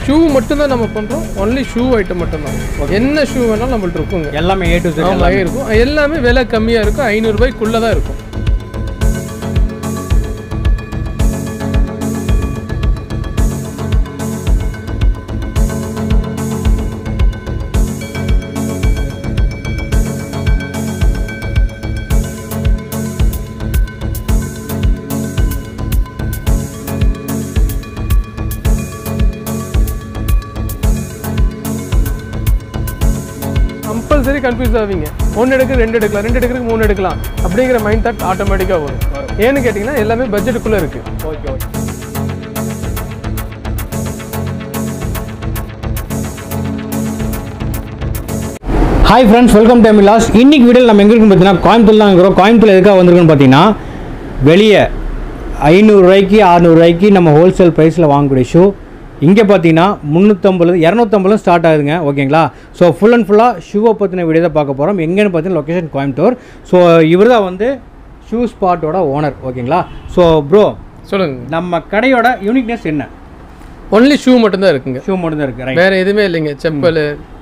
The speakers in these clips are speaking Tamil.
ஷூ மட்டும் தான் நம்ம பண்ணுறோம் ஒன்லி ஷூ ஐட்டம் மட்டும்தான் என்ன ஷூ வேணாலும் நம்மள்ட்ட இருக்குங்க எல்லாமே ஏ டு ஆமாம் இருக்கும் எல்லாமே விலை கம்மியாக இருக்கும் ஐநூறுரூபாய்க்குள்ளே தான் இருக்கும் கம்பல்சரி கன்ஃபியூஸ் ஆவீங்க ஒன்று எடுக்க ரெண்டு எடுக்கலாம் ரெண்டு எடுக்கிறதுக்கு மூணு எடுக்கலாம் அப்படிங்கிற மைண்ட் தாட் ஆட்டோமேட்டிக்காக வரும் ஏன்னு கேட்டிங்கன்னா எல்லாமே பட்ஜெட்டுக்குள்ளே இருக்குது okay okay hi friends welcome time loss இன்னைக்கு வீடியோவில் நம்ம எங்கே இருக்குன்னு பார்த்தீங்கன்னா கோயம்புத்தூர் தான் இருக்கிறோம் கோயம்புத்தூர் எதுக்காக வந்திருக்குன்னு பார்த்தீங்கன்னா வெளியே ஐநூறுரூவாய்க்கு அறநூறுவாய்க்கு நம்ம ஹோல்சேல் ப்ரைஸில் வாங்கக்கூடிய ஷூ இங்கே பார்த்தீங்கன்னா முந்நூற்றம்பது இரநூத்தம்பதும் ஸ்டார்ட் ஆகுதுங்க ஓகேங்களா ஸோ ஃபுல் அண்ட் ஃபுல்லாக ஷூவை பற்றின வீடியோ தான் பார்க்க போகிறோம் எங்கேன்னு பார்த்தீங்கன்னா லொக்கேஷன் கோயம்புத்தூர் ஸோ இவர் தான் வந்து ஷூ ஸ்பாட்டோட ஓனர் ஓகேங்களா ஸோ ப்ரோ சொல்லுங்க நம்ம கடையோட யூனிக்னஸ் என்ன ஒன்லி ஷூ மட்டும்தான் இருக்குங்க ஷூ மட்டும் தான் இருக்குது ரைட் வேற எதுவுமே இல்லைங்க செப்பல்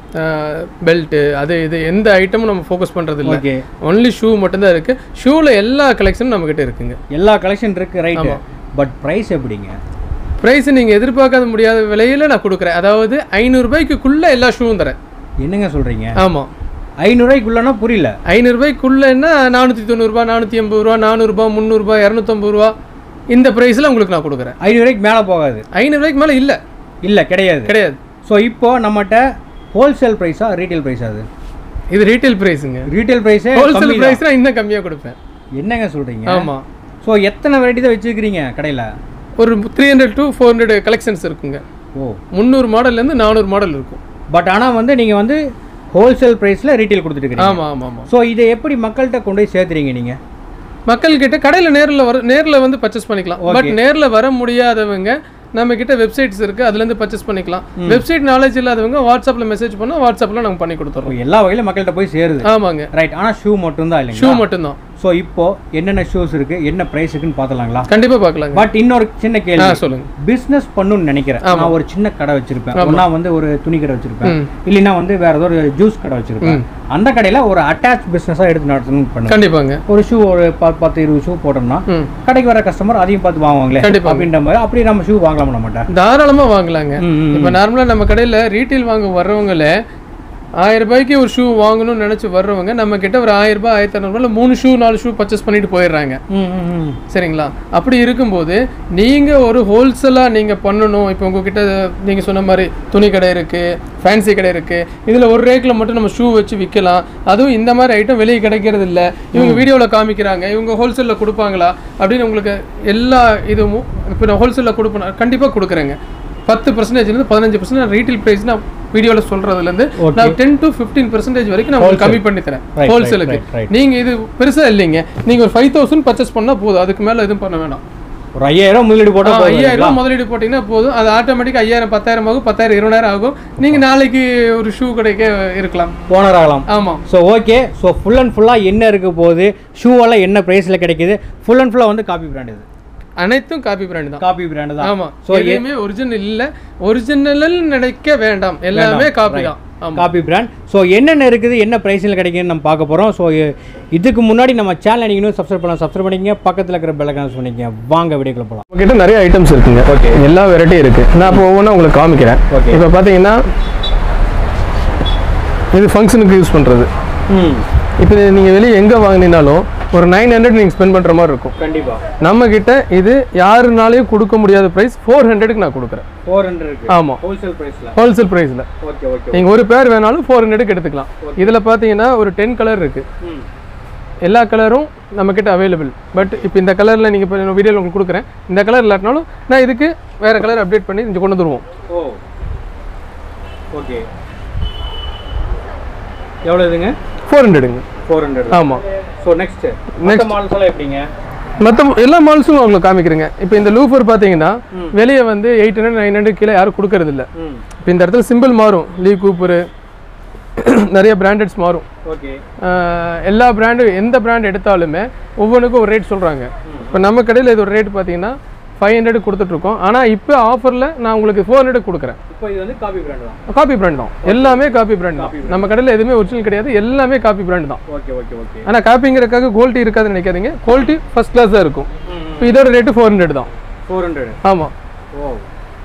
பெல்ட்டு அது இது எந்த ஐட்டமும் நம்ம ஃபோக்கஸ் பண்ணுறது இல்லை ஓகே ஒன்லி ஷூ மட்டும்தான் இருக்குது ஷூவில் எல்லா கலெக்ஷனும் நம்மக்கிட்ட இருக்குங்க எல்லா கலெக்ஷன் இருக்குது ரைட்டு பட் ப்ரைஸ் எப்படிங்க ப்ரைஸ் நீங்கள் எதிர்பார்க்காத முடியாத விலையில நான் கொடுக்குறேன் அதாவது ஐநூறுரூபாய்க்குள்ளே எல்லா ஷூவும் தரேன் என்னங்க சொல்கிறீங்க ஆமாம் ஐநூறுரூவாய்க்குள்ளனா புரியல ஐநூறுரூபாய்க்குள்ளேன்னா நானூற்றி தொண்ணூறுபா நானூற்றி எண்பது ரூபா நானூறுரூபா முந்நூறுபா இரநூத்தம்பது ரூபா இந்த ப்ரைஸில் உங்களுக்கு நான் கொடுக்குறேன் ஐநூறுரூவாய்க்கு மேலே போகாது ஐநூறுரூவாய்க்கு மேலே இல்லை இல்லை கிடையாது கிடையாது ஸோ இப்போ நம்மகிட்ட ஹோல்சேல் ப்ரைஸா ரீட்டைல் ப்ரைஸ் அது இது ரீட்டைல் ப்ரைஸுங்க ரீட்டைல் ப்ரைஸே ஹோல்சேல் ப்ரைஸ்னால் இன்னும் கம்மியாக கொடுப்பேன் என்னங்க சொல்கிறீங்க ஆமாம் ஸோ எத்தனை வெரைட்டி தான் வச்சுருக்கிறீங்க கடையில் ஒரு three hundred to four hundred collections இருக்குங்க ஓ முந்நூறு மாடல்லேருந்து நானூறு மாடல் இருக்கும் பட் ஆனால் வந்து நீங்கள் வந்து ஹோல்சேல் ப்ரைஸில் ரீட்டைல் கொடுத்துட்டு ஆமாம் ஆமாம் ஆமாம் ஸோ இதை எப்படி மக்கள்கிட்ட கொண்டு போய் சேர்த்துறீங்க நீங்கள் மக்கள்கிட்ட கடையில் நேரில் வர நேரில் வந்து பர்ச்சேஸ் பண்ணிக்கலாம் பட் நேரில் வர முடியாதவங்க நம்ம கிட்ட வெப்சைட்ஸ் இருக்குது அதுலேருந்து பர்ச்சேஸ் பண்ணிக்கலாம் வெப்சைட் நாலேஜ் இல்லாதவங்க வாட்ஸ்அப்பில் மெசேஜ் பண்ணால் வாட்ஸ்அப்பில் நாங்கள் பண்ணி கொடுத்துறோம் எல்லா வகையிலும் மக்கள்கிட்ட போய் சேருது ஆமாங்க ரைட் ஆனால் ஷூ மட்டும்தான் இல்லைங்க ஷூ மட்டும்தான் ஸோ இப்போ என்னென்ன ஷூஸ் இருக்கு என்ன ப்ரைஸ் இருக்குன்னு பார்த்துலாங்களா கண்டிப்பாக பார்க்கலாங்க பட் இன்னொரு சின்ன ஆ கேள்வி சொல்லுங்க பிஸ்னஸ் பண்ணணும்னு நினைக்கிறேன் நான் ஒரு சின்ன கடை வச்சிருப்பேன் ஒன்னா வந்து ஒரு துணி கடை வச்சிருப்பேன் ம். இல்லைன்னா வந்து வேற ஏதோ ஒரு ஜூஸ் கடை வச்சிருப்பேன் அந்த கடையில ஒரு அட்டாச் பிஸ்னஸாக எடுத்து நடத்தணும்னு பண்ணுவேன் கண்டிப்பாங்க ஒரு ஷூ ஒரு பத்து பத்து இருபது ஷூ போட்டோம்னா ம் கடைக்கு வர கஸ்டமர் அதையும் பார்த்து வாங்குவாங்களே கண்டிப்பா. அப்படின்ற மாதிரி அப்படி நம்ம ஷூ வாங்கலாம் நம்மகிட்ட தாராளமாக வாங்கலாங்க ம், ம், இப்போ நார்மலாக நம்ம கடையில் ரீட்டைல் வாங்க வர்றவங்கள ஆயிரம் ரூபாய்க்கு ஒரு ஷூ வாங்கணும்னு நினச்சி வர்றவங்க நம்ம கிட்ட ஒரு ஆயிரம் ரூபாய் ஆயிரத்தி இரநூறுபாயில் மூணு ஷூ நாலு ஷூ பர்ச்சேஸ் பண்ணிட்டு போயிடுறாங்க ம், ம், ம். சரிங்களா அப்படி இருக்கும்போது நீங்கள் ஒரு ஹோல்சேலாக நீங்கள் பண்ணணும் இப்போ உங்ககிட்ட நீங்கள் சொன்ன மாதிரி துணி கடை இருக்குது ஃபேன்சி கடை இருக்குது இதில் ஒரு ரேக்கில் மட்டும் நம்ம ஷூ வச்சு விற்கலாம் அதுவும் இந்த மாதிரி ஐட்டம் வெளியே கிடைக்கிறது இல்லை இவங்க வீடியோவில் காமிக்கிறாங்க இவங்க ஹோல்சேலில் கொடுப்பாங்களா அப்படின்னு உங்களுக்கு எல்லா இதுவும் இப்போ நான் ஹோல்சேலில் கொடுப்பேன் கண்டிப்பாக கொடுக்குறேங்க பத்து பர்சன்டேஜ்லேருந்து பதினஞ்சு பர்சன்ட் ரீட்டைல் ப்ரைஸ் நான் வீடியோவில் சொல்கிறதுலேருந்து Okay. நான் டென் டு ஃபிஃப்டீன் பர்சன்டேஜ் வரைக்கும் நான் உங்களுக்கு கம்மி பண்ணி தரேன் right, ஹோல்சேலுக்கு right, right. நீங்கள் இது பெருசாக இல்லைங்க நீங்கள் ஒரு ஃபைவ் தௌசண்ட் பர்ச்சேஸ் பண்ணால் போதும் அதுக்கு மேலே எதுவும் பண்ண வேணாம் ஒரு ஐயாயிரம் முதலீடு போட்டா ஆ, போதும் ஐயாயிரம் இல்லைங்களா? ரூபாய் முதலீடு போட்டிங்கன்னா போதும் அது ஆட்டோமேட்டிக்காக ஐயாயிரம் பத்தாயிரம் ஆகும் பத்தாயிரம் இருபதாயிரம் ஆகும் நீங்கள் நாளைக்கு ஒரு ஷூ கடைக்கே இருக்கலாம் ஓனர் ஆகலாம் ஆமாம் so okay so full and ஃபுல்லாக என்ன இருக்க போகுது ஷூவெல்லாம் என்ன ப்ரைஸில் கிடைக்குது ஃபுல் அண்ட் ஃபுல்லாக வந்து காப்பி பிராண்ட் இது அனைத்தும் காப்பி பிராண்ட் தான் காப்பி பிராண்டு தான் ஆமாம் ஸோ எதுவுமே ஒரிஜினல் இல்லை ஒரிஜினல் நினைக்க வேண்டாம் எல்லாமே காப்பி தான் ஆமாம் காப்பி பிராண்ட் ஸோ என்னென்ன இருக்குது என்ன ப்ரைஸில் கிடைக்குதுன்னு நம்ம பார்க்க போகிறோம் ஸோ இதுக்கு முன்னாடி நம்ம சேனல் நீங்கள் இன்னும் சப்ஸ்கிரைப் பண்ணலாம் சப்ஸ்கிரைப் பண்ணிக்கங்க பக்கத்தில் இருக்கிற பெல் கனெக்ட் பண்ணிக்கங்க வாங்க வீடியோக்குள்ள போகலாம் உங்ககிட்ட நிறைய ஐட்டம்ஸ் இருக்குங்க ஓகே எல்லா வெரைட்டி இருக்கு நான் இப்போ ஒவ்வொன்றா உங்களுக்கு காமிக்கிறேன் Okay. இப்போ பார்த்தீங்கன்னா இது ஃபங்க்ஷனுக்கு யூஸ் பண்ணுறது ம் இப்போ நீங்கள் வெளியே எங்கே வாங்கினீங்கனாலும் ஒரு நைன் ஹண்ட்ரட் நீங்கள் ஸ்பெண்ட் பண்ணுற மாதிரி இருக்கும் கண்டிப்பாக நம்ம கிட்ட இது யாருனாலையும் கொடுக்க முடியாத ப்ரைஸ் ஃபோர் ஹண்ட்ரடுக்கு நான் கொடுக்குறேன் ஃபோர் ஹண்ட்ரட் இருக்கு ஆமாம் ஹோல்சேல் ப்ரைஸில் ஹோல்சேல் ப்ரைஸில் ஓகே ஓகே நீங்கள் ஒரு பேர் வேணாலும் ஃபோர் ஹண்ட்ரடுக்கு எடுத்துக்கலாம் இதில் பார்த்தீங்கன்னா ஒரு டென் கலர் இருக்குது ம் எல்லா கலரும் நம்மக்கிட்ட அவைலபிள் பட் இப்போ இந்த கலரில் நீங்கள் இப்போ வீடியோவில் உங்களுக்கு கொடுக்குறேன் இந்த கலர் இல்லாட்டினாலும் நான் இதுக்கு வேறு கலர் அப்டேட் பண்ணி இங்கே கொண்டு வந்துருவோம் ஓ ஓகே எவ்வளோ இதுங்க ஃபோர் ஹண்ட்ரடுங்க ஃபோர் ஹண்ட்ரட் ஆமாம் ஸோ நெக்ஸ்ட் நெக்ஸ்ட் மாடல்ஸ் எல்லாம் எப்படிங்க மற்ற எல்லா மால்ஸும் உங்களுக்கு காமிக்கிறேங்க இப்போ இந்த லூஃபர் பார்த்தீங்கன்னா வெளியே வந்து எயிட் ஹண்ட்ரட் நைன் ஹண்ட்ரட் கீழே யாரும் கொடுக்கறதில்ல ம் இப்போ இந்த இடத்துல சிம்பிள் மாறும் லீ கூப்பரு நிறைய பிராண்டட்ஸ் மாறும் ஓகே ஆஹ் எல்லா பிராண்டும் எந்த பிராண்ட் எடுத்தாலுமே ஒவ்வொன்றுக்கும் ஒரு ரேட் சொல்கிறாங்க இப்போ நம்ம கடையில் இது ஒரு ரேட் பார்த்தீங்கன்னா ஃபைவ் ஹண்ட்ரட் கொடுத்துட்ருக்கோம் ஆனால் இப்போ ஆஃபரில் நான் உங்களுக்கு ஃபோர் ஹண்ட்ரட் கொடுக்குறேன் இப்போ இது வந்து காபி பிராண்ட் தான் காப்பி பிராண்ட் தான் எல்லாமே காப்பி பிராண்ட் தான் நம்ம கடையில் எதுவுமே ஒரிஜினல் கிடையாது எல்லாமே காப்பி பிராண்ட் தான் ஓகே ஓகே ஓகே ஆனால் காப்பிங்கிறதுக்காக குவாலிட்டி இருக்காதுன்னு நினைக்காதீங்க குவாலிட்டி ஃபர்ஸ்ட் கிளாஸ் தான் இருக்கும் இப்போ இதோட ரேட்டு ஃபோர் ஹண்ட்ரட் தான் ஃபோர் ஹண்ட்ரட் ஆமாம் ஓ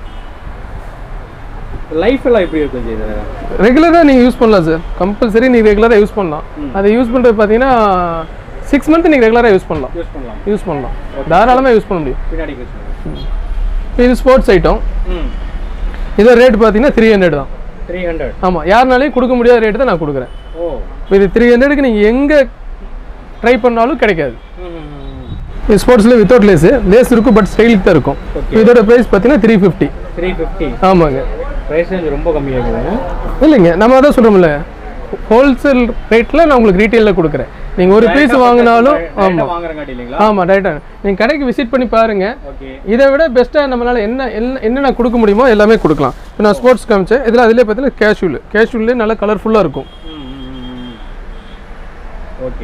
லைஃப் எல்லாம் எப்படி இருக்கும் ஜி இதில் ரெகுலராக நீங்கள் யூஸ் பண்ணலாம் சார் கம்பல்சரி நீங்கள் ரெகுலராக யூஸ் பண்ணலாம் அதை யூஸ் பண்ணுறது பார்த்தீங்கன்னா சிக்ஸ் மந்த் நீங்கள் ரெகுலராக யூஸ் பண்ணலாம் யூஸ் பண்ணலாம் யூஸ் பண்ணலாம் தாராளமாக யூஸ் பண்ண முடியும் பின்னாடி யூஸ் பண்ணலாம் இப்போ இது ஸ்போர்ட்ஸ் ஐட்டம் ம் இதோட ரேட் பார்த்தீங்கன்னா த்ரீ ஹண்ட்ரட் தான் த்ரீ ஹண்ட்ரட் ஆமாம் யாருனாலையும் கொடுக்க முடியாத ரேட்டு தான் நான் கொடுக்குறேன் ஓ இப்போ இது த்ரீ ஹண்ட்ரடுக்கு நீங்கள் எங்கே ட்ரை பண்ணாலும் கிடைக்காது ம் இது ஸ்போர்ட்ஸில் வித்தவுட் லேஸு லேஸ் இருக்கும் பட் ஸ்டைலுக்கு தான் இருக்கும் இப்போ இதோட ப்ரைஸ் பார்த்தீங்கன்னா த்ரீ ஃபிஃப்டி த்ரீ ஃபிஃப்டி ஆமாங்க ப்ரைஸ் ரேஞ்ச் ரொம்ப கம்மியாகுது இல்லைங்க நம்ம அதான் சொல்கிறோம்ல ஹோல்சேல் ரேட்டில் நான் உங்களுக்கு ரீட்டெயிலில் கொடுக்குறேன் நீங்கள் ஒரு பீஸ் வாங்கினாலும் ஆமாம் வாங்குறங்காட்டி இல்லைங்களா ஆமாம் ரைட்டாக நீங்கள் கடைக்கு விசிட் பண்ணி பாருங்கள் ஓகே இதை விட பெஸ்ட்டாக நம்மளால் என்ன என்ன என்னென்ன கொடுக்க முடியுமோ எல்லாமே கொடுக்கலாம் இப்போ நான் ஸ்போர்ட்ஸ் காமிச்சேன் இதில் அதிலே பார்த்தீங்கன்னா கேஷுவல் கேஷுவல்லே நல்லா கலர்ஃபுல்லாக இருக்கும் ஓகே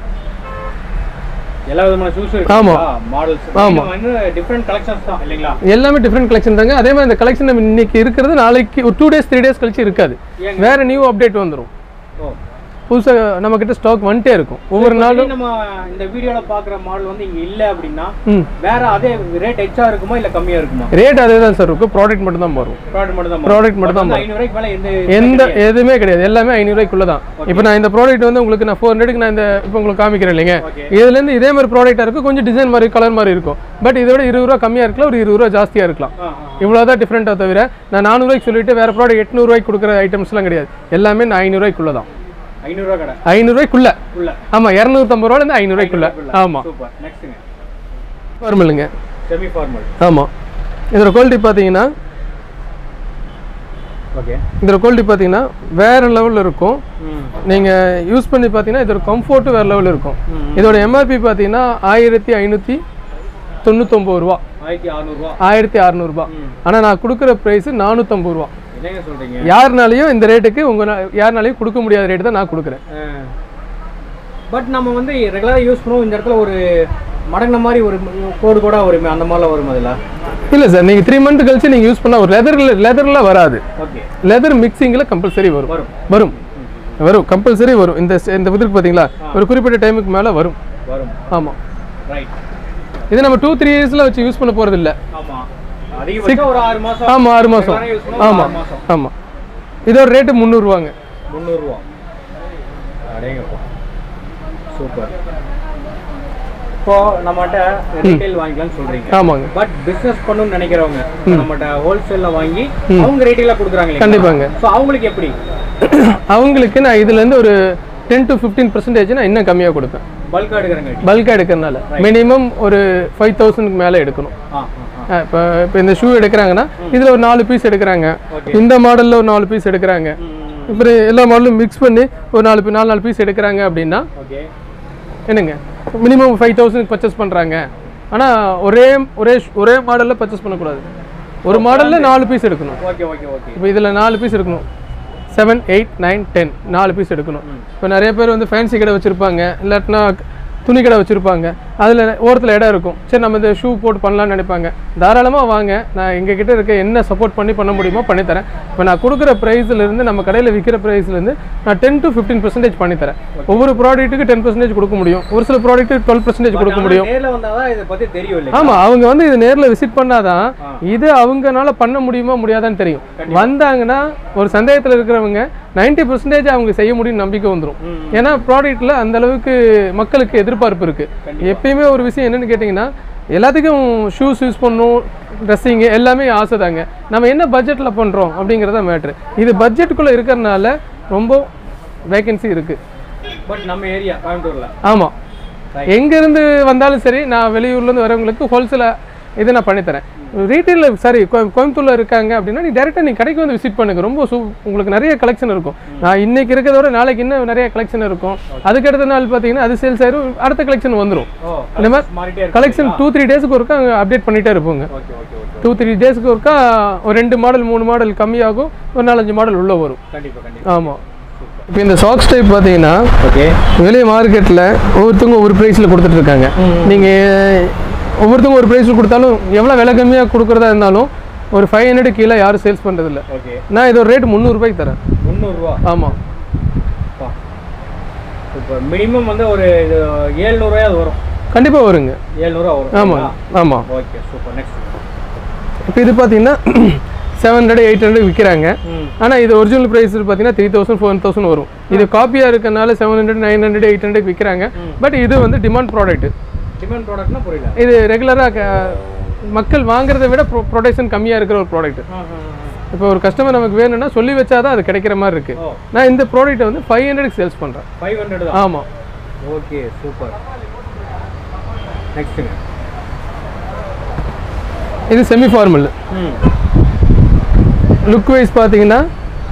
எல்லா விதமான ஷூஸ் ஆமா. மாடல்ஸ் ஆமா. வந்து டிஃப்ரெண்ட் கலெக்ஷன்ஸ் தான் இல்லைங்களா எல்லாமே டிஃப்ரெண்ட் கலெக்ஷன் தாங்க அதே மாதிரி இந்த கலெக்ஷன் நம்ம இன்னைக்கு இருக்கிறது நாளைக்கு ஒரு டூ டேஸ் த்ரீ டேஸ் கழிச்சு இருக்காது ஏங்க? வேற நியூ அப்டேட் வந்துடும் ஓ புதுசாக நம்ம கிட்ட ஸ்டாக் வந்துட்டே இருக்கும் ஒவ்வொரு இப்ப நாளும் நம்ம இந்த வீடியோல பாக்குற மாடல் வந்து இங்க இல்ல அப்படின்னா ம் வேற அதே ரேட் எச்சா இருக்குமா இல்ல கம்மியா இருக்குமா ரேட் அதே தான் சார் இருக்கும் ப்ராடக்ட் மட்டும் தான் வரும் ப்ராடக்ட் மட்டும் தான் Product மட்டும் தான் ஐநூறு ரூபாய்க்கு மேல எந்த எந்த எதுவுமே கிடையாது எல்லாமே ஐநூறுரூவாய்க்குள்ள தான் இப்போ நான் இந்த ப்ராடக்ட் வந்து உங்களுக்கு நான் ஃபோர் ஹண்ட்ரடுக்கு நான் இந்த இப்போ உங்களுக்கு காமிக்கிறேன் இல்லைங்க Okay. இதுலேருந்து இதே மாதிரி ப்ராடக்டாக இருக்கும் கொஞ்சம் டிசைன் மாதிரி கலர் மாதிரி இருக்கும் பட் இதை விட இருபது ரூபா கம்மியாக இருக்கலாம் ஒரு இருபது ரூபா ஜாஸ்தியாக இருக்கலாம் ஆ, ஆ. இவ்வளோ தான் டிஃப்ரெண்ட்டாக தவிர நான் நானூறுவாய்க்கு சொல்லிட்டு வேறு ப்ராடக்ட் எட்நூறுவாய்க்கு கொடுக்குற ஐட்டம்ஸ்லாம் கிடையாது எல்லாமே நான் ஐநூறுவாய்க்குள்ள தான் ஐநூறு ரூபா கடை ஐநூறுவாய்க்குள்ள உள்ள ஆமாம் இரநூத்தம்பது ரூபாலேருந்து ஐநூறுவாய்க்குள்ள ஆமாம் சூப்பர் நெக்ஸ்ட்டுங்க ஃபார்மலுங்க செமி ஃபார்மல் ஆமாம் இதோட குவாலிட்டி பார்த்தீங்கன்னா ஓகே இதோட குவாலிட்டி பார்த்தீங்கன்னா வேறு லெவலில் இருக்கும் ம் நீங்கள் யூஸ் பண்ணி பார்த்தீங்கன்னா இதோட கம்ஃபர்ட்டு வேறு லெவலில் இருக்கும் ம். இதோட எம்ஆர்பி பார்த்தீங்கன்னா ஆயிரத்தி ஐநூற்றி தொண்ணூத்தொம்பது ரூபா ஆயிரத்தி அறநூறுவா ஆயிரத்தி அறநூறுபா ம். ஆனால் நான் கொடுக்குற ப்ரைஸு நானூற்றம்பது ரூபா என்னங்க சொல்றீங்க யாருனாலையும் இந்த ரேட்டுக்கு உங்கள் யாருனாலையும் கொடுக்க முடியாத ரேட்டு தான் நான் கொடுக்குறேன் பட் நம்ம வந்து ரெகுலராக யூஸ் பண்ணுவோம் இந்த இடத்துல ஒரு மடங்கின மாதிரி ஒரு கோடு கூட வருமே அந்த மாதிரிலாம் வரும் அதில் இல்லை சார் நீங்கள் த்ரீ மந்த் கழிச்சு நீங்கள் யூஸ் பண்ணால் ஒரு லெதரில் லெதரில் வராது ஓகே லெதர் மிக்சிங்கில் கம்பல்சரி வரும் வரும் வரும் வரும் கம்பல்சரி வரும் இந்த இந்த இதுக்கு பார்த்தீங்களா ஒரு குறிப்பிட்ட டைமுக்கு மேலே வரும் வரும் ஆமாம் ரைட் இது நம்ம டூ த்ரீ இயர்ஸில் வச்சு யூஸ் பண்ண போகிறது இல்லை ஆமாம் அதிகபட்சம் ஒரு ஆறு மாதம் ஆமாம் ஆறு மாதம் ரெகுலரா யூஸ் பண்ணுவோம் ஆமாம் ஆறு மாதம் ஆமாம் இதோட ரேட்டு முந்நூறுவாங்க முந்நூறுரூவா அடேங்கப்பா சூப்பர் இப்போ நம்மகிட்ட ரீட்டைல் வாங்கிக்கலாம்னு சொல்றீங்க ஆமாங்க பட் பிசினஸ் பண்ணணும்னு நினைக்கிறவங்க இப்ப நம்மகிட்ட ஹோல்சேல்ல வாங்கி அவங்க ரீட்டைலா கொடுக்குறாங்க கண்டிப்பாங்க. ஸோ அவங்களுக்கு எப்படி அவங்களுக்கு நான் இதுலேருந்து ஒரு டென் டு ஃபிஃப்டீன் பர்சன்டேஜ் நான் இன்னும் கம்மியாக கொடுப்பேன் பல்கா எடுக்கிறாங்க பல்காக எடுக்கிறதுனால மினிமம் ஒரு ஃபைவ் தௌசண்ட்க்கு மேலே எடுக்கணும் ஆ ஆ, ஆ. இப்போ இப்போ இந்த ஷூ எடுக்கிறாங்கன்னா இதில் ஒரு நாலு பீஸ் எடுக்கிறாங்க Okay. இந்த மாடலில் ஒரு நாலு பீஸ் எடுக்கிறாங்க ம், ம். இப்போ எல்லா மாடலும் மிக்ஸ் பண்ணி ஒரு நாலு பீ- நாலு நாலு பீஸ் எடுக்கிறாங்க அப்படின்னா ஓகே என்னங்க மினிமம் ஃபைவ் தௌசண்ட் பர்ச்சேஸ் பண்ணுறாங்க ஆனால் ஒரே ஒரே sh- ஒரே மாடலில் பர்ச்சேஸ் பண்ணக்கூடாது ஒரு மாடலில் நாலு பீஸ் எடுக்கணும் ஓகே ஓகே ஓகே இப்போ இதில் நாலு பீஸ் எடுக்கணும் செவன் எயிட் நைன் டென் நாலு பீஸ் எடுக்கணும் இப்போ நிறைய பேர் வந்து ஃபேன்சி கடை வச்சுருப்பாங்க இல்லாட்டினா துணி கடை வச்சுருப்பாங்க அதில் ஓரத்தில் இடம் இருக்கும் சரி நம்ம இந்த ஷூ போட்டு பண்ணலாம்னு நினைப்பாங்க தாராளமாக வாங்க நான் எங்கள் கிட்ட இருக்க என்ன சப்போர்ட் பண்ணி பண்ண முடியுமோ பண்ணித்தரேன் இப்போ நான் கொடுக்குற ப்ரைஸ்லேருந்து நம்ம கடையில் விற்கிற ப்ரைஸ்லேருந்து நான் டென் டு ஃபிஃப்டீன் பர்சன்டேஜ் பண்ணித்தரேன் ஒவ்வொரு ப்ராடக்ட்டுக்கு டென் பர்சன்டேஜ் கொடுக்க முடியும் ஒரு சில ப்ராடக்ட்டு டுவெல் பர்சன்டேஜ் கொடுக்க முடியும் நேர்ல வந்தாதான் இதை பத்தி தெரியும் இல்லையா ஆமா அவங்க வந்து இது நேர்ல விசிட் பண்ணாதான் ஆ. இது அவங்கனால பண்ண முடியுமா முடியாதான்னு தெரியும் வந்தாங்கன்னா ஒரு சந்தேகத்துல இருக்கிறவங்க 90% பர்சன்டேஜ் அவங்க செய்ய முடியும் நம்பிக்கை வந்துடும் ம். ஏன்னா ப்ராடக்ட்ல அந்த அளவுக்கு மக்களுக்கு எதிர்பார்ப்பு இருக்கு எப்பயுமே ஒரு விஷயம் என்னன்னு கேட்டிங்கன்னா எல்லாத்துக்கும் ஷூஸ் யூஸ் பண்ணணும் ட்ரெஸ்ஸிங்கு எல்லாமே ஆசை தாங்க நம்ம என்ன பட்ஜெட்டில் பண்ணுறோம் அப்படிங்கிறத மேட்ரு இது பட்ஜெட்டுக்குள்ளே இருக்கிறனால ரொம்ப வேகன்சி இருக்குது பட் நம்ம ஏரியா கோயம்புத்தூர்ல ஆமாம் எங்கேருந்து வந்தாலும் சரி நான் வெளியூர்லேருந்து வரவங்களுக்கு ஹோல்சேலாக இதை நான் பண்ணித்தரேன் ரீட்டெயிலில் சாரி கோயம்புத்தூரில் இருக்காங்க அப்படின்னா நீ டேரெக்டாக நீ கடைக்கு வந்து விசிட் பண்ணுங்க ரொம்ப சூ உங்களுக்கு நிறைய கலெக்ஷன் இருக்கும் நான் இன்னைக்கு இருக்கிறத விட நாளைக்கு இன்னும் நிறைய கலெக்ஷன் இருக்கும் அதுக்கு அடுத்த நாள் பார்த்தீங்கன்னா அது சேல்ஸ் ஆயிரும் அடுத்த கலெக்ஷன் வந்துடும் ஓ இந்த மாதிரி மாறிட்டே இருக்கு கலெக்ஷன் டூ த்ரீ டேஸ்க்கு ஒருக்கா அப்டேட் பண்ணிகிட்டே இருப்போங்க okay okay okay two three டேஸ்க்கு ஒருக்கா ஒரு ரெண்டு மாடல் மூணு மாடல் கம்மியாகும் ஒரு நாலஞ்சு மாடல் உள்ளே வரும் கண்டிப்பா கண்டிப்பா ஆமாம் இப்போ இந்த சாக்ஸ் டைப் பார்த்தீங்கன்னா ஓகே வெளியே மார்க்கெட்டில் ஒவ்வொருத்தவங்க ஒரு ப்ரைஸில் கொடுத்துட்ருக்காங்க நீங்கள் ஒவ்வொருத்தவங்க ஒரு ப்ரைஸ் கொடுத்தாலும் எவ்வளோ விலை கம்மியாக கொடுக்குறதா இருந்தாலும் ஒரு ஃபைவ் ஹண்ட்ரட் கீழே யாரும் சேல்ஸ் பண்ணுறதில்ல ஓகே நான் இது ஒரு ரேட் முந்நூறுபாய்க்கு தரேன் முந்நூறுரூவா ஆமாம் இப்போ மினிமம் வந்து ஒரு இது ஏழ்நூறுவாயாவது வரும் கண்டிப்பாக வருங்க ஏழ்நூறுவா வரும் ஆமாம் ஆமாம் ஓகே சூப்பர் நெக்ஸ்ட் இப்போ இது பார்த்தீங்கன்னா செவன் ஹண்ட்ரட் எயிட் ஹண்ட்ரட் விற்கிறாங்க ம் ஆனால் இது ஒரிஜினல் ப்ரைஸ் பார்த்தீங்கன்னா த்ரீ தௌசண்ட் ஃபோர் தௌசண்ட் வரும் இது காப்பியாக இருக்கனால seven hundred nine hundred eight hundred விற்கிறாங்க பட் இது வந்து டிமாண்ட் ப்ராடக்ட் டிமாண்ட் ப்ராடக்ட்னா புரியல இது ரெகுலராக மக்கள் வாங்குறதை விட ப்ரொடக்ஷன் கம்மியாக இருக்கிற ஒரு ப்ராடக்ட் இப்போ ஒரு கஸ்டமர் நமக்கு வேணும்னா சொல்லி வச்சாதான் அது கிடைக்கிற மாதிரி இருக்கு ஓ நான் இந்த ப்ராடக்ட்டை வந்து ஃபைவ் ஹண்ட்ரட் சேல்ஸ் பண்ணுறேன் ஃபைவ் ஹண்ட்ரட் தான் ஆமாம் ஓகே சூப்பர் நெக்ஸ்ட்டுங்க இது செமி ஃபார்மல் ம் லுக் வைஸ் பார்த்தீங்கன்னா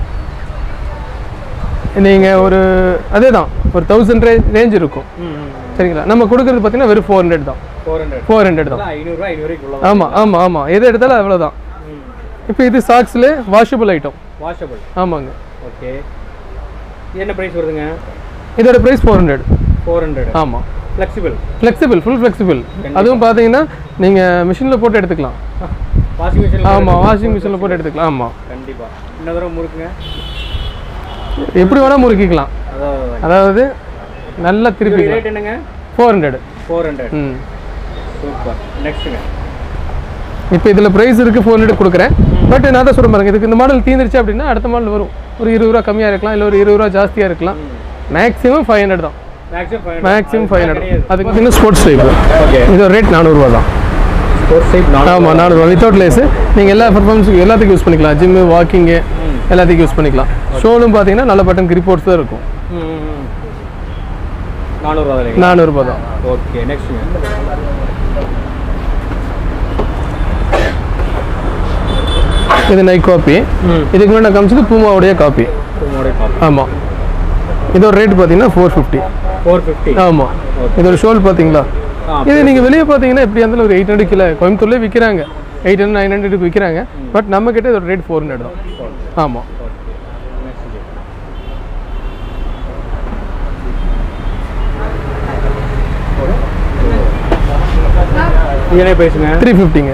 நீங்கள் ஒரு அதே தான் ஒரு தௌசண்ட் ரே ரேஞ்ச் இருக்கும் ம் சரிங்களா நம்ம கொடுக்குறது பார்த்தீங்கன்னா வெறும் ஃபோர் ஹண்ட்ரட் தான் ஃபோர் ஹண்ட்ரட் ஃபோர் ஹண்ட்ரட் தான் ஐநூறுரூவா ஐநூறுவாய்க்குள்ள ஆமாம் ஆமாம் ஆமாம் எது எடுத்தாலும் அவ்வளோதான் ம் இப்போ இது சாக்ஸில் வாஷபிள் ஐட்டம் வாஷபிள் ஆமாங்க ஓகே என்ன ப்ரைஸ் வருதுங்க இதோட price four hundred four hundred ஆமாம் ஃப்ளெக்சிபிள் ஃப்ளெக்சிபிள் ஃபுல் ஃப்ளெக்சிபிள் அதுவும் பார்த்தீங்கன்னா நீங்கள் மிஷினில் போட்டு எடுத்துக்கலாம் வாஷிங் மிஷின் ஆமாம் வாஷிங் மிஷினில் போட்டு எடுத்துக்கலாம் ஆமாம் கண்டிப்பாக இன்னொரு தடவை முறுக்குங்க எப்படி வேணால் முறுக்கிக்கலாம் அதாவது அதாவது நல்லா திருப்பிக்கலாம் ரேட் என்னங்க ஃபோர் ஹண்ட்ரட் ஃபோர் ஹண்ட்ரட் ம் சூப்பர் நெக்ஸ்ட்டுங்க இப்போ இதில் ப்ரைஸ் இருக்குது ஃபோர் ஹண்ட்ரட் கொடுக்குறேன் பட் நான் தான் சொல்ல பாருங்க இதுக்கு இந்த மாடல் தீந்துருச்சு அப்படின்னா அடுத்த மாடல் வரும் ஒரு இருபது ரூபா கம்மியாக இருக்கலாம் இல்லை ஒரு இருபது ரூபா ஜாஸ்தியாக இருக்கலாம் மேக்ஸிமம் ஃபைவ் ஹண்ட்ரட் தான் maximum five maximum five hundred அதுக்கு பார்த்தீங்கன்னா ஸ்போர்ட்ஸ் டைப் ஓகே இதோட ரேட் நானூறுரூவா தான் ஸ்போர்ட்ஸ் டைப் நான் ஆமாம் நானூறுரூவா வித்தவுட் லேஸு நீங்கள் எல்லா பர்ஃபார்மன்ஸுக்கும் எல்லாத்துக்கும் யூஸ் பண்ணிக்கலாம் ஜிம்மு வாக்கிங்கு எல்லாத்துக்கும் யூஸ் பண்ணிக்கலாம் ஷோலும் பார்த்தீங்கன்னா நல்ல பட்டன் கிரிப்போர்ட்ஸ் தான் இருக்கும் நானூறுவா இல்லைங்க நானூறுரூபா தான் ஓகே நெக்ஸ்ட்டுங்க இது நைக் காப்பி ம் இதுக்கு முன்னாடி நான் காமிச்சது பூமாவுடைய காப்பி உங்களுடைய காப்பி ஆமாம் இதோட ரேட் பார்த்தீங்கன்னா ஃபோர் ஃபிஃப்டி ஃபோர் ஃபிஃப்டி ஆமாம் இதோட ஷோல் பார்த்தீங்களா ஆ இது நீங்கள் வெளியே பார்த்தீங்கன்னா எப்படி இருந்தாலும் ஒரு எயிட் ஹண்ட்ரட் கிலோ கோயம்புத்தூர்லேயே விற்கிறாங்க எயிட் ஹண்ட்ரட் நைன் ஹண்ட்ரடுக்கு விற்கிறாங்க பட் நம்ம கிட்ட இதோட ரேட் ஃபோர் ஹண்ட்ரட் தான் ஆமாம் இது என்ன பேசுங்க த்ரீ ஃபிஃப்டிங்க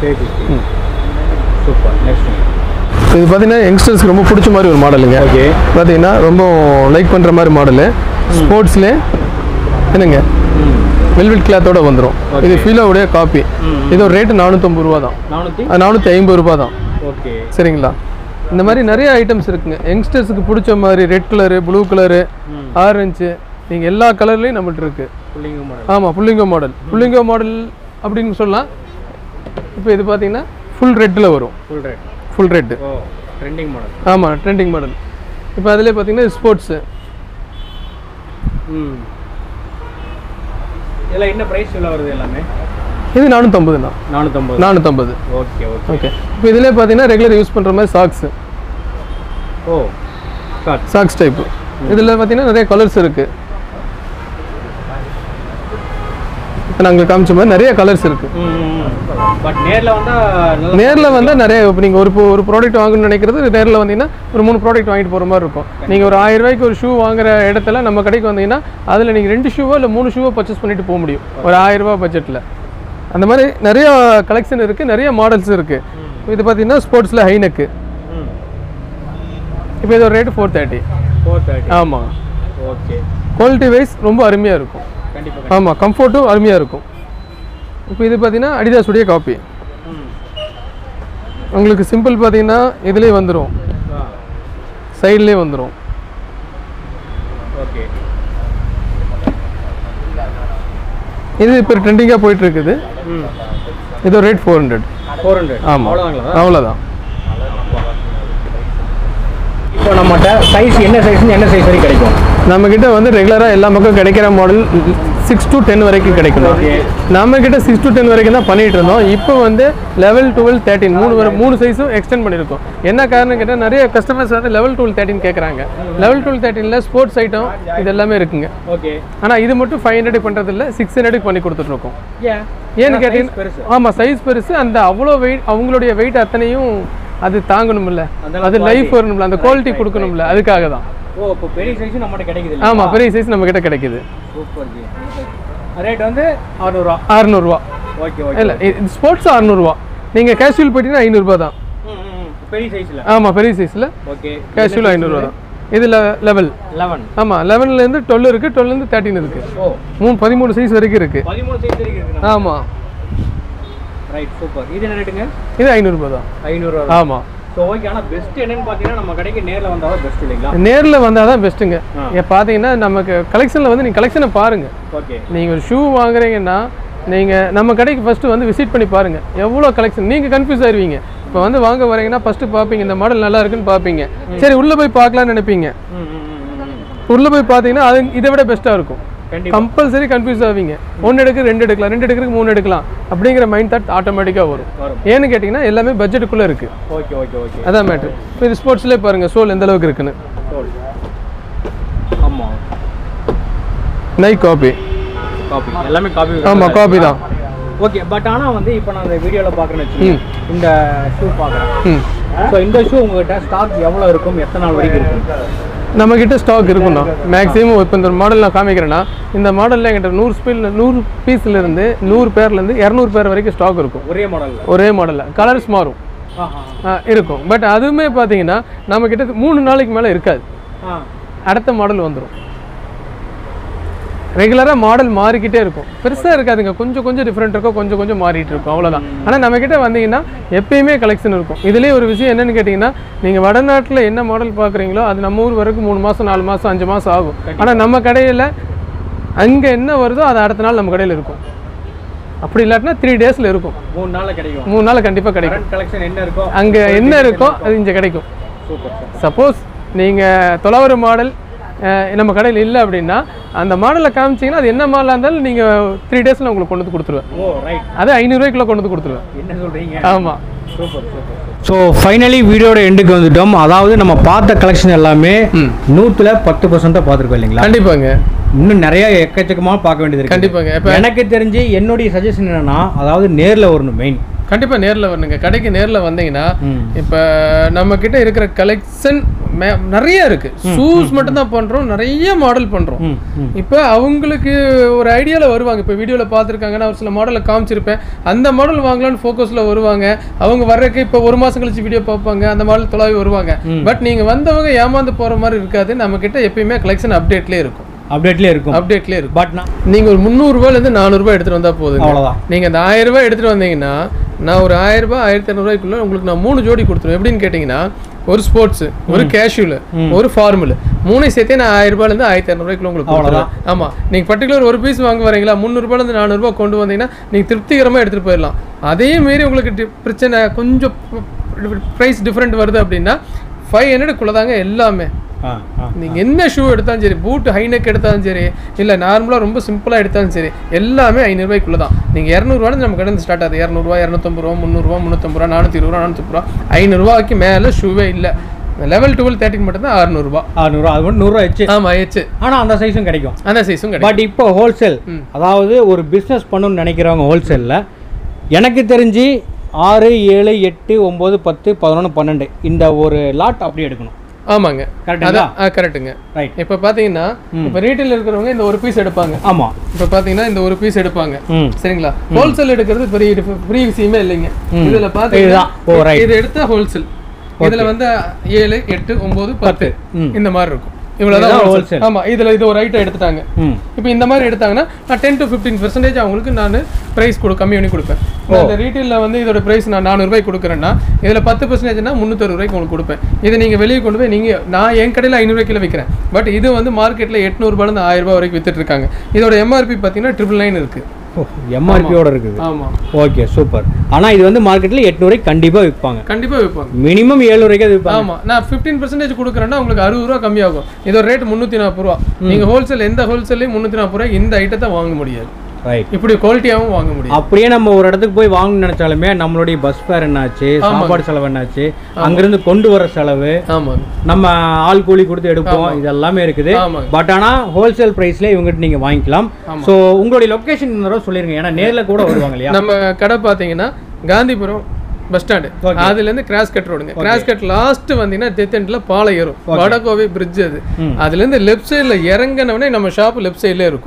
சூப்பர் நெக்ஸ்ட்டுங்க இது பார்த்தீங்கன்னா யங்ஸ்டர்ஸ்க்கு ரொம்ப பிடிச்ச மாதிரி ஒரு மாடலுங்க ஓகே பார்த்தீங்கன்னா ரொம்ப லைக் பண்ணுற மாதிரி மாடலு ஸ்போர்ட்ஸ்லேயே என்னங்க ம் வெல்வெட் கிளாத்தோட வந்துடும் இது ஃபீலோவுடைய காப்பி இதோட ரேட்டு நானூற்றம்பது ரூபா தான் நானூற்றி நானூற்றி ஐம்பது ரூபா தான் ஓகே சரிங்களா இந்த மாதிரி நிறைய ஐட்டம்ஸ் இருக்குங்க யங்ஸ்டர்ஸுக்கு பிடிச்ச மாதிரி ரெட் கலரு ப்ளூ கலரு ம். ஆரஞ்சு நீங்கள் எல்லா கலர்லேயும் நம்மள்ட்ட இருக்குது புள்ளிங்க மாடல் ஆமாம் புள்ளிங்கோ மாடல் புள்ளிங்கோ மாடல் அப்படின்னு சொல்லலாம் இப்போ இது பார்த்தீங்கன்னா ஃபுல் ரெட்டில் வரும் ஃபுல் ரேட் ஃபுல் ரெட்டு ஓ ட்ரெண்டிங் மாடல் ஆமாம் ட்ரெண்டிங் மாடல் இப்போ அதிலே பார்த்தீங்கன்னா ஸ்போர்ட்ஸு ம் இதெல்லாம் என்ன ப்ரைஸ் சொல்ல வருது எல்லாமே இது நானூற்றம்பது தான் நானூற்றம்பது நானூற்றம்பது ஓகே ஓகே ஓகே இப்போ இதிலே பார்த்தீங்கன்னா ரெகுலர் யூஸ் பண்ணுற மாதிரி சாக்ஸு ஓ காட் சாக்ஸ் டைப்பு இதில் பார்த்தீங்கன்னா நிறைய கலர்ஸ் இருக்குது இப்போ நாங்கள் காமிச்ச மாதிரி நிறைய கலர்ஸ் இருக்குது பட் நேரில் வந்தால் நல்லா நேரில் வந்தால் நிறைய இப்போ நீங்கள் ஒரு இப்போ ஒரு ப்ராடக்ட் வாங்கணும்னு நினைக்கிறது நேரில் வந்தீங்கன்னா ஒரு மூணு ப்ராடக்ட் வாங்கிட்டு போகிற மாதிரி இருக்கும் நீங்கள் ஒரு ஆயிரம் ரூபாய்க்கு ஒரு ஷூ வாங்குற இடத்துல நம்ம கடைக்கு வந்தீங்கன்னா அதில் நீங்கள் ரெண்டு ஷூவோ இல்லை மூணு ஷூவோ பர்ச்சேஸ் பண்ணிட்டு போக முடியும் ஒரு ஆயிரம் ரூபாய் பட்ஜெட்டில் அந்த மாதிரி நிறைய கலெக்ஷன் இருக்குது நிறைய மாடல்ஸ் இருக்குது இது பார்த்தீங்கன்னா ஸ்போர்ட்ஸில் ஹைனக்கு ம் இப்போ இதோட rate four thirty four thirty ஆமாம் ஓகே குவாலிட்டி வைஸ் ரொம்ப அருமையாக இருக்கும் கண்டிப்பாக ஆமாம் கம்ஃபர்ட்டும் அருமையாக இருக்கும் இப்போ இது பார்த்தீங்கன்னா அடிதாஸுடைய காப்பி ம் உங்களுக்கு சிம்பிள் பார்த்தீங்கன்னா இதுலேயே வந்துடும் ஆ சைட்லேயே வந்துடும் ஓகே இது இப்போ ட்ரெண்டிங்காக போயிட்டு இருக்குது ம் இதோ rate four hundred four hundred ஆமாம் அவ்வளோதாங்களா அவ்வளோதான் இப்போ நம்மகிட்ட சைஸ் என்ன சைஸ்னு என்ன சைஸ் வரைக்கும் கிடைக்கும் நம்மக்கிட்ட வந்து ரெகுலராக எல்லா பக்கம் கிடைக்கிற மாடல் சிக்ஸ் to டென் வரைக்கும் கிடைக்கணும் Okay. நம்மக்கிட்ட சிக்ஸ் to டென் வரைக்கும் தான் பண்ணிட்டு இருந்தோம் இப்போ வந்து லெவல் டுவெல் தேர்ட்டின் மூணு வரை மூணு சைஸும் எக்ஸ்டெண்ட் பண்ணியிருக்கோம் என்ன காரணம் கேட்டால் நிறைய கஸ்டமர்ஸ் வந்து லெவல் டுவெல் தேர்ட்டின் கேட்குறாங்க லெவல் டுவெல் தேர்ட்டினில் ஸ்போர்ட்ஸ் ஐட்டம் இது எல்லாமே இருக்குங்க ஓகே ஆனால் இது மட்டும் ஃபைவ் ஹண்ட்ரட் பண்ணுறது இல்லை சிக்ஸ் ஹண்ட்ரடுக்கு பண்ணி கொடுத்துட்ருக்கோம் ஏன் ஏன்னு கேட்டீங்கன்னா பெருசு ஆமாம் சைஸ் பெருசு அந்த அவ்வளோ வெயிட் அவங்களுடைய வெயிட் அத்தனையும் அது தாங்கணும்ல அந்த அது quality. லைஃப் வரணும்ல அந்த குவாலிட்டி கொடுக்கணும்ல அதுக்காக தான் ஓ இப்போ பெரிய சைஸ் நம்மகிட்ட கிடைக்குது ஆமாம் பெரிய சைஸ் நம்ம கிட்ட கிடைக்குது சூப்பர் ஜி ரேட் வந்து அறுநூறுவா அறநூறுவா ஓகே ஓகே இல்லை இது ஸ்போர்ட்ஸ் அறநூறுவா நீங்கள் கேஷுவல் போயிட்டீங்கன்னா ஐநூறுரூபா தான் பெரிய சைஸில் ஆமாம் பெரிய சைஸில் ஓகே கேஷுவல் ஐநூறுரூவா தான் இதில் லெவல் லெவன் ஆமாம் லெவன்லேருந்து டுவெல் இருக்குது டுவெல்லேருந்து தேர்ட்டின் இருக்குது ஓ மூணு பதிமூணு சைஸ் வரைக்கும் இருக்குது பதிமூணு சைஸ் வரைக்கும் இருக்குண்ணா ஆமாம் ரைட் சூப்பர் இது என்ன ரேட்டுங்க இது ஐநூறுரூபா தான் ஐநூறுரூவா ஆமாம் ஸோ ஓகே ஆனால் பெஸ்ட் என்னன்னு பார்த்தீங்கன்னா நம்ம கடைக்கு நேரில் வந்தால் தான் பெஸ்ட் இல்லைங்களா நேரில் வந்தால் தான் பெஸ்ட்டுங்க ஆ. இங்கே பார்த்தீங்கன்னா நமக்கு கலெக்ஷனில் வந்து நீங்கள் கலெக்ஷனை பாருங்கள் ஓகே நீங்கள் ஒரு ஷூ வாங்குறீங்கன்னா நீங்கள் நம்ம கடைக்கு ஃபஸ்ட்டு வந்து விசிட் பண்ணி பாருங்கள் எவ்வளோ கலெக்ஷன் நீங்கள் கன்ஃபியூஸ் ஆயிருவீங்க இப்போ வந்து வாங்க வரீங்கன்னா ஃபஸ்ட்டு பார்ப்பீங்க இந்த மாடல் நல்லா இருக்குன்னு பார்ப்பீங்க சரி உள்ளே போய் பார்க்கலாம்னு நினைப்பீங்க ம் ம் ம், ம் உள்ளே போய் பார்த்தீங்கன்னா அது இதை விட பெஸ்ட்டாக இருக்கும் கண்டிப்பா கம்பல்சரி கன்ஃபியூஸ் ஆவீங்க ஒன்று எடுக்க ரெண்டு எடுக்கலாம் ரெண்டு எடுக்கிறதுக்கு மூணு எடுக்கலாம் அப்படிங்கிற மைண்ட் தாட் ஆட்டோமேட்டிக்காக வரும் வரும் ஏன்னு கேட்டிங்கன்னா எல்லாமே பட்ஜெட்டுக்குள்ளே இருக்குது ஓகே ஓகே ஓகே அதான் மேட்ரு இப்போ இது ஸ்போர்ட்ஸ்லேயே பாருங்கள் சோல் எந்த அளவுக்கு இருக்குன்னு சோல் ஆமாம் நை காப்பி காப்பி எல்லாமே காப்பி ஆமாம் காப்பி தான் ஓகே பட் ஆனால் வந்து இப்போ நான் இந்த வீடியோவில் பார்க்குறேன்னு வச்சுக்கோங்க இந்த ஷூ பார்க்குறேன் ம் ஸோ இந்த ஷூ உங்ககிட்ட ஸ்டாக் எவ்வளோ இருக்கும் எத்தனை நாள் வரைக்கும் இருக்கும் நம்மக்கிட்ட ஸ்டாக் இருக்குண்ணா மேக்ஸிமம் இப்போ இந்த மாடல் நான் காமிக்கிறேன்னா இந்த மாடலில் என்கிட்ட நூறு ஸ்பீல் நூறு பீஸ்லேருந்து நூறு பேர்லேருந்து இரநூறு பேர் வரைக்கும் ஸ்டாக் இருக்கும் ஒரே மாடலில் ஒரே மாடலில் கலர்ஸ் மாறும் ஆஹா ஆ, இருக்கும் பட் அதுவுமே பார்த்தீங்கன்னா நம்மக்கிட்ட மூணு நாளைக்கு மேலே இருக்காது ஆ அடுத்த மாடல் வந்துடும் ரெகுலராக மாடல் மாறிக்கிட்டே இருக்கும் பெருசாக இருக்காதுங்க கொஞ்சம் கொஞ்சம் டிஃப்ரெண்ட் இருக்கும் கொஞ்சம் கொஞ்சம் மாறிட்டு இருக்கும் அவ்வளோதான் ஆனால் நம்மக்கிட்ட வந்தீங்கன்னா எப்பயுமே கலெக்ஷன் இருக்கும் இதுலேயே ஒரு விஷயம் என்னன்னு கேட்டிங்கன்னா நீங்கள் வடநாட்டில் என்ன மாடல் பார்க்குறீங்களோ அது நம்ம ஊர் வரைக்கும் மூணு மாதம் நாலு மாதம் அஞ்சு மாதம் ஆகும் ஆனால் நம்ம கடையில் அங்கே என்ன வருதோ அது அடுத்த நாள் நம்ம கடையில் இருக்கும் அப்படி இல்லாட்டினா த்ரீ டேஸில் இருக்கும் மூணு நாளில் கிடைக்கும் மூணு நாள் கண்டிப்பாக கிடைக்கும் கரண்ட் கலெக்ஷன் என்ன இருக்கோ அங்கே என்ன இருக்கோ அது இங்கே கிடைக்கும் சூப்பர் சூப்பர் சப்போஸ் நீங்கள் தொலைவர மாடல் நம்ம கடையில் இல்லை அப்படின்னா அந்த மாடலை காமிச்சிங்கன்னா அது என்ன மாடலாக இருந்தாலும் நீங்கள் த்ரீ டேஸில் உங்களுக்கு கொண்டு வந்து கொடுத்துருவேன் ஓ ரைட் அது ஐநூறுரூவாய்க்குள்ள கொண்டு வந்து கொடுத்துருவேன் என்ன சொல்கிறீங்க ஆமாம் சூப்பர் சூப்பர் ஸோ ஃபைனலி வீடியோட எண்டுக்கு வந்துட்டோம் அதாவது நம்ம பார்த்த கலெக்ஷன் எல்லாமே ம் நூற்றுல பத்து பர்சன்ட்டாக பார்த்துருக்கோம் இல்லைங்களா கண்டிப்பாங்க இன்னும் நிறைய எக்கச்சக்கமாக பார்க்க வேண்டியது இருக்கு கண்டிப்பாங்க இப்போ எனக்கு தெரிஞ்சு என்னுடைய சஜஷன் என்னன்னா அதாவது நேரில் வரணும் மெயின் கண்டிப்பாக நேரில் வரணுங்க கடைக்கு நேரில் வந்தீங்கன்னா ம். இப்போ நம்ம கிட்ட இருக்கிற கலெக்ஷன் நிறைய இருக்கு ஷூஸ் மட்டும் தான் பண்ணுறோம் நிறைய மாடல் பண்ணுறோம் ம் ம் இப்போ அவங்களுக்கு ஒரு ஐடியாவில் வருவாங்க இப்போ வீடியோவில் பார்த்துருக்காங்கன்னா ஒரு சில மாடலை காமிச்சிருப்பேன் அந்த மாடல் வாங்கலாம்னு ஃபோக்கஸில் வருவாங்க அவங்க வர்றதுக்கு இப்போ ஒரு மாதம் கழிச்சு வீடியோ பார்ப்பாங்க அந்த மாடல் தொலைவி வருவாங்க பட் நீங்கள் வந்தவங்க ஏமாந்து போகிற மாதிரி இருக்காது நம்மக்கிட்ட எப்பயுமே கலெக்ஷன் அப்டேட்லேயே இருக்கும் அப்டேட்லேயே இருக்கும் அப்டேட்லேயே இருக்கும் பட் நான் நீங்கள் ஒரு முந்நூறுரூவாலேருந்து நானூறுரூவா எடுத்துகிட்டு வந்தால் போதுங்க அவ்வளோதான் நீங்கள் அந்த ஆயிரம் ரூபாய் எடுத்துகிட்டு வந்தீங்கன்னா நான் ஒரு ஆயிரம் ரூபாய் ஆயிரத்தி இரநூறுவாய்க்குள்ள உங்களுக்கு நான் மூணு ஜோடி கொடுத்துருவேன் எப்படின்னு கேட்டிங்கன்னா ஒரு ஸ்போர்ட்ஸ் ஒரு கேஷுவல் ஒரு ஃபார்மல் மூணு சேர்த்தே நான் ஆயிரம் ரூபாயிலேருந்து ஆயிரத்தி இரநூறுவாய்க்குள்ள உங்களுக்கு கொடுத்துருவேன் ஆமாம் நீங்கள் பர்டிகுலர் ஒரு பீஸ் வாங்க வரீங்களா முந்நூறுபாலேருந்து நானூறுபா கொண்டு வந்தீங்கன்னா நீங்கள் திருப்திகரமாக எடுத்துகிட்டு போயிடலாம் அதே மாரி உங்களுக்கு டி- பிரச்சனை கொஞ்சம் ப்ரைஸ் டிஃப்ரெண்ட் வருது அப்படின்னா ஃபைவ் ஹண்ட்ரடுக்குள்ளே தாங்க எல்லாமே ஆ ஆ நீங்கள் என்ன ஷூ எடுத்தாலும் சரி பூட் ஹைனெக் எடுத்தாலும் சரி இல்லை நார்மலாக ரொம்ப சிம்பிளாக எடுத்தாலும் சரி எல்லாமே ஐநூறுரூவாய்க்குள்ள தான் நீங்கள் இரநூறுவான்னு நம்ம கடந்து ஸ்டார்ட் ஆகுது இரநூறுவா இரநூத்தம்பது ரூபா முந்நூறுரூவா முந்நூற்றம்பது ரூபா நானூற்றி இருபது ரூபா நானூற்றி ரூபா ஐநூறுரூவாய்க்கு மேலே ஷூவே இல்லை லெவல் டுவெல் தேர்ட்டின் மட்டும்தான் அறுநூறுபா அறுநூறுவா அது மட்டும் நூறுரூவா வச்சு ஆமாம் ஆயிடுச்சு ஆனால் அந்த சைஸும் கிடைக்கும் அந்த சைஸும் கிடைக்கும் பட் இப்போ ஹோல்சேல் ம். அதாவது ஒரு பிஸ்னஸ் பண்ணணும்னு நினைக்கிறவங்க ஹோல்சேலில் எனக்கு தெரிஞ்சு ஆறு ஏழு எட்டு ஒம்பது பத்து பதினொன்று பன்னெண்டு இந்த ஒரு லாட் அப்படி எடுக்கணும் ஆமாங்க கரெக்டுங்களா அதான் ஆ கரெக்ட்டுங்க ரைட் இப்போ பார்த்தீங்கன்னா இப்போ ரீட்டைல் இருக்கிறவங்க இந்த ஒரு பீஸ் எடுப்பாங்க ஆமாம் இப்போ பார்த்தீங்கன்னா இந்த ஒரு பீஸ் எடுப்பாங்க ம் சரிங்களா ஹோல்சேல் எடுக்கிறது பெரிய diff- பெரிய விஷயமே இல்லைங்க ம். இதுல இதுதான். ஓ, பாத்தீங்கன்னா right. இது எடுத்தா ஹோல்சேல் இதுல வந்து ஏழு எட்டு ஒன்பது பத்து ம். இந்த மாதிரி இருக்கும் இவ்வளவுதான் இதுதான் wholesale. wholesale. ஆமா இதுல இது ஒரு ஐட்டம் எடுத்துட்டாங்க ம் இப்போ இந்த மாதிரி எடுத்தாங்கன்னா நான் டென் டு ஃபிஃப்டீன் பர்சன்டேஜ் அவங்களுக்கு நான் ப்ரைஸ் கொடு கம்மி பண்ணி கொடுப்பேன் நான் இந்த ரீட்டெயிலில் வந்து இதோட ப்ரைஸ் நான் நானூறுபாய்க்கு கொடுக்குறேன்னா இதில் பத்து பர்சன்டேஜ்னா முந்நூற்றறுபது ரூபாய்க்கு உங்களுக்கு கொடுப்பேன் இதை நீங்கள் வெளியே கொண்டு போய் நீங்கள் நான் என் கடையில் ஐநூறுபாய்க்கு விற்கிறேன் பட் இது வந்து மார்க்கெட்டில் எட்நூறுபாலேருந்து ஆயிரம் ரூபாய் வரைக்கும் வித்துட்டு இருக்காங்க இதோட எம்ஆர்பி பார்த்தீங்கன்னா ட்ரிபிள் நைன் இருக்குது எம்ஆர்பியோட இருக்குது ஆமாம் ஓகே சூப்பர் ஆனால் இது வந்து மார்க்கெட்டில் எட்நூறுக்கு கண்டிப்பாக விற்பாங்க கண்டிப்பாக விற்பாங்க மினிமம் ஏழுநூறுக்கு அது விற்பாங்க ஆமா நான் ஃபிஃப்டீன் பர்சன்டேஜ் கொடுக்குறேன்னா உங்களுக்கு அறுபது ரூபா கம்மியாகும் இதோட ரேட் முந்நூற்றி நாற்பது ரூபா நீங்கள் ஹோல்சேல் எந்த ஹோல்சேல்லையும் முந்நூற்றி நாற்பது ரூபாய் இந்த ஐட்டத்தை வாங்க முடியாது ரைட் இப்படி குவாலிட்டியாகவும் வாங்க முடியாது அப்படியே நம்ம ஒரு இடத்துக்கு போய் வாங்கணும்னு நினைச்சாலுமே நம்மளுடைய பஸ் ஃபேர் என்னாச்சு சாப்பாடு செலவு என்னாச்சு அங்கிருந்து கொண்டு வர செலவு ஆமாங்க நம்ம ஆள் கூலி கொடுத்து எடுப்போம் இது எல்லாமே இருக்குது ஆமாங்க பட் ஆனா ஹோல்சேல் பிரைஸ்ல இவங்ககிட்ட நீங்க வாங்கிக்கலாம் ஸோ உங்களுடைய லொகேஷன் இந்த தடவை சொல்லிருங்க ஏன்னா நேர்ல கூட வருவாங்க இல்லையா நம்ம கடை பார்த்தீங்கன்னா காந்திபுரம் பஸ் ஸ்டாண்டு அதுலேருந்து கிராஸ் கட் ரோடுங்க கிராஸ் கட் லாஸ்ட் வந்தீங்கன்னா டெத் எண்டில் பாலம் ஏறும் வடகோவை பிரிட்ஜ் அது அதுலேருந்து லெஃப்ட் சைடில் இறங்கினவனே நம்ம ஷாப் லெஃப்ட் சைடில் இருக்கும்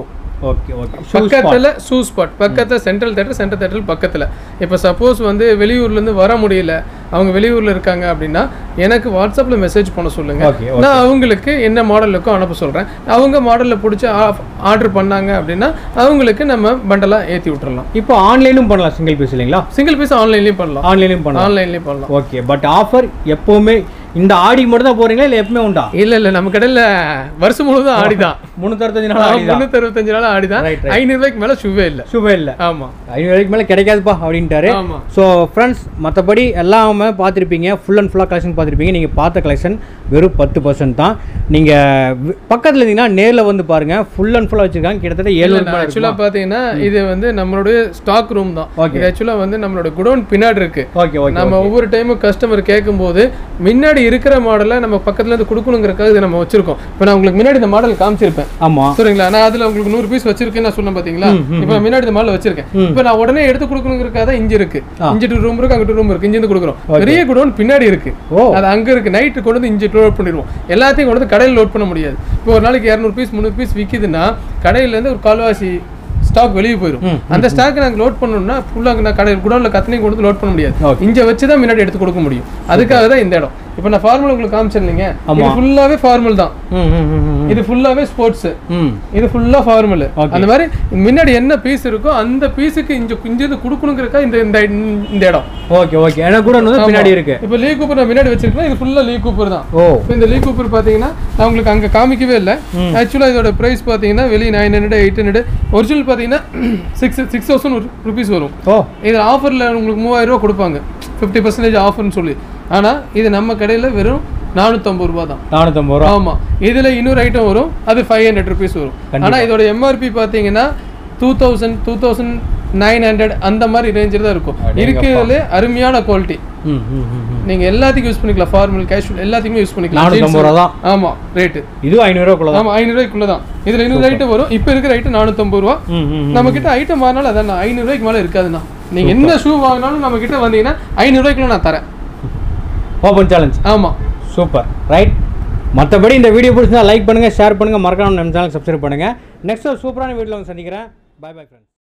ஓகே ஓகே பக்கத்துல ஷூ ஸ்பாட் பக்கத்துல சென்ட்ரல் தேட்டர் சென்ட்ரல் தேட்டர் பக்கத்துல இப்போ சப்போஸ் வந்து வெளியூர்ல இருந்து வர முடியல அவங்க வெளியூர்ல இருக்காங்க அப்படின்னா எனக்கு வாட்ஸ்அப்ல மெசேஜ் பண்ண சொல்லுங்க ஓகே நான் அவங்களுக்கு என்ன மாடல் இருக்கோ அனுப்ப சொல்றேன் அவங்க மாடல்ல பிடிச்சி ஆர்டர் பண்ணாங்க அப்படின்னா அவங்களுக்கு நம்ம பண்டலா ஏத்தி விட்டுறலாம் இப்போ ஆன்லைனும் பண்ணலாம் சிங்கிள் பீஸ் இல்லைங்களா சிங்கிள் பீஸ் ஆன்லைன்லயும் பண்ணலாம் ஆன்லைனும் பண்ணலாம் ஆன்லைன்லயும் பண்ணலாம் ஓகே பட் ஆஃபர் எப்போவுமே இந்த ஆடி மட்டும் தான் போறீங்களா இல்லை எப்பவுமே உண்டா இல்ல இல்ல நம்ம கடையில வருஷம் முழுவதும் ஆடிதான் முந்நூற்றறுபத்தஞ்சு நாள் ஆடி தான் முன்னூத்தி அறுபத்தஞ்சு நாள் ஆடிதான் Right, right. ஐநூறு ரூபாய்க்கு மேல ஷூவே இல்ல சுபே இல்லை ஆமா ஐநூறு வரைக்கும் மேலே கிடைக்காதுப்பா அப்படின்ட்டாரு ஆமா ஸோ ஃப்ரெண்ட்ஸ் மற்றபடி எல்லாமே பார்த்துருப்பீங்க ஃபுல் அண்ட் ஃபுல்லாக கலெக்ஷன் பார்த்துருப்பீங்க நீங்கள் பார்த்த கலெக்ஷன் வெறும் பத்து பர்சன்ட் தான் நீங்கள் பக்கத்தில் இருந்தீங்கன்னா நேரில் வந்து பாருங்கள் ஃபுல் அண்ட் ஃபுல்லாக வச்சுருக்காங்க கிட்டத்தட்ட ஏழ்நூறு ரூபாய் ஆக்சுவலா பாத்தீங்கன்னா இது வந்து நம்மளுடைய ஸ்டாக் ரூம் தான் Okay. இது ஆக்சுவலா வந்து நம்மளோட குடோன் பின்னாடி இருக்கு ஓகே ஓகே நம்ம ஒவ்வொரு டைமும் கஸ்டமர் கேட்கும்போது முன்னாடி இருக்கிற மாடலை நம்ம பக்கத்துல இருந்து கொடுக்கணுங்கிறக்காக இதை நம்ம வச்சிருக்கோம் இப்போ நான் உங்களுக்கு முன்னாடி இந்த மாடல் காமிச்சிருப்பேன் ஆமாம் சரிங்களா நான் அதுல உங்களுக்கு நூறு பீஸ் வச்சிருக்கேன்னு நான் சொன்னேன் பாத்தீங்களா இப்போ நான் முன்னாடி இந்த மாடல் வச்சிருக்கேன் இப்போ நான் உடனே எடுத்து கொடுக்கணுங்கிறக்காக தான் இஞ்சி இருக்கு இஞ்சி டூ ரூம் இருக்கு அங்கிட்டு ரூம் இருக்கு இஞ்சி இருந்து கொடுக்குறோம் பெரிய குடோன் பின்னாடி இருக்கு ஓ அது அங்க இருக்கு நைட்டு கொண்டு வந்து இஞ்சி லோட் பண்ணிடுவோம் எல்லாத்தையும் கொண்டு வந்து கடையில் லோட் பண்ண முடியாது இப்போ ஒரு நாளைக்கு இரநூறு பீஸ் முந்நூறு பீஸ் விக்குதுன்னா கடையில இருந்து ஒரு கால்வாசி ஸ்டாக் வெளியே போயிடும் ம், அந்த ஸ்டாக் நாங்கள் லோட் பண்ணணும்னா ஃபுல்லாக நான் கடை குடோனில் கத்தனையும் கொண்டு வந்து லோட் பண்ண முடியாது Okay. இங்க வச்சு தான் முன்னாடி எடுத்து கொடுக்க முடியும் அதுக்காக தான் இந்த இடம் இப்போ நான் ஃபார்மல் உங்களுக்கு காமிச்சிருந்தீங்க இது ஃபுல்லாவே ஃபார்மல் தான் ம் ம் ம், ம் இது ஃபுல்லாவே ஸ்போர்ட்ஸ் ம் இது ஃபுல்லா ஃபார்மல் Okay. அந்த மாதிரி முன்னாடி என்ன பீஸ் இருக்கோ அந்த பீஸுக்கு இங்க இங்கிருந்து கொடுக்கணுங்கிறக்கா இந்த இந்த இந்த இடம் ஓகே ஓகே எனக்கு கூட வந்து பின்னாடி இருக்கு இப்போ லீ கூப்பர் நான் முன்னாடி வச்சிருக்கேன் இது ஃபுல்லா லீ கூப்பர் தான் ஓ இப்போ இந்த லீ கூப்பர் பார்த்தீங்கன்னா நான் உங்களுக்கு அங்கே காமிக்கவே இல்லை ஆக்சுவலாக இதோட ப்ரைஸ் பார்த்தீங்கன்னா வெளியே nine hundred eight hundred original பார்த்தீங்கன்னா சிக்ஸ் சிக்ஸ் தௌசண்ட் ருபீஸ் வரும் ஓ இதில் ஆஃபரில் உங்களுக்கு மூவாயிரம் ரூபா கொடுப்பாங்க ஃபிஃப்டி பர்சன்டேஜ் ஆஃபர்னு சொல்லி ஆனால் இது நம்ம கடையில் வெறும் நானூற்றம்பது ரூபா தான் நானூற்றம்பது ரூபா ஆமாம் இதில் இன்னொரு ஐட்டம் வரும் அது ஃபைவ் ஹண்ட்ரட் ருபீஸ் வரும் ஆனால் இதோட எம்ஆர்பி பார்த்தீங்கன்னா two thousand two thousand nine hundred அந்த மாதிரி ரேஞ்சில் தான் இருக்கும் இருக்கிறதுல அருமையான குவாலிட்டி ம் ம் ம் ம். நீங்க எல்லாத்துக்கும் யூஸ் பண்ணிக்கலாம் ஃபார்மல் கேஷுவல் எல்லாத்துக்குமே யூஸ் பண்ணிக்கலாம் நானூற்றம்பது ரூபா தான் ஆமா ரேட்டு இது ஐநூறுரூவாக்குள்ள தான் ஆமா ஐநூறு ரூபாய்க்குள்ள தான் இதுல இன்னொரு ஐட்டம் வரும் இப்போ இருக்கிற ஐட்டம் நானூத்தம்பது ரூபா ம் ம் நம்ம கிட்ட ஐட்டம் வாங்கினாலும் அதான் ஐநூறு ரூபாய்க்கு மேல இருக்காதுண்ணா நீங்க என்ன ஷூ வாங்கினாலும் நம்ம கிட்ட வந்தீங்கன்னா ஐநூறு ரூபாய்க்குள்ள நான் தரேன் ஓப்பன் சேலஞ்ச் ஆமா சூப்பர் ரைட் மற்றபடி இந்த வீடியோ பிடிச்சிருந்தா லைக் பண்ணுங்கள் ஷேர் பண்ணுங்கள் மறக்காம நம்ம சேனல் சப்ஸ்கிரைப் பண்ணுங்கள் நெக்ஸ்ட் ஒரு சூப்பரான வீடியோவில் வந்து சந்திக்கிறேன் பை பை ஃப்ரெண்ட்ஸ்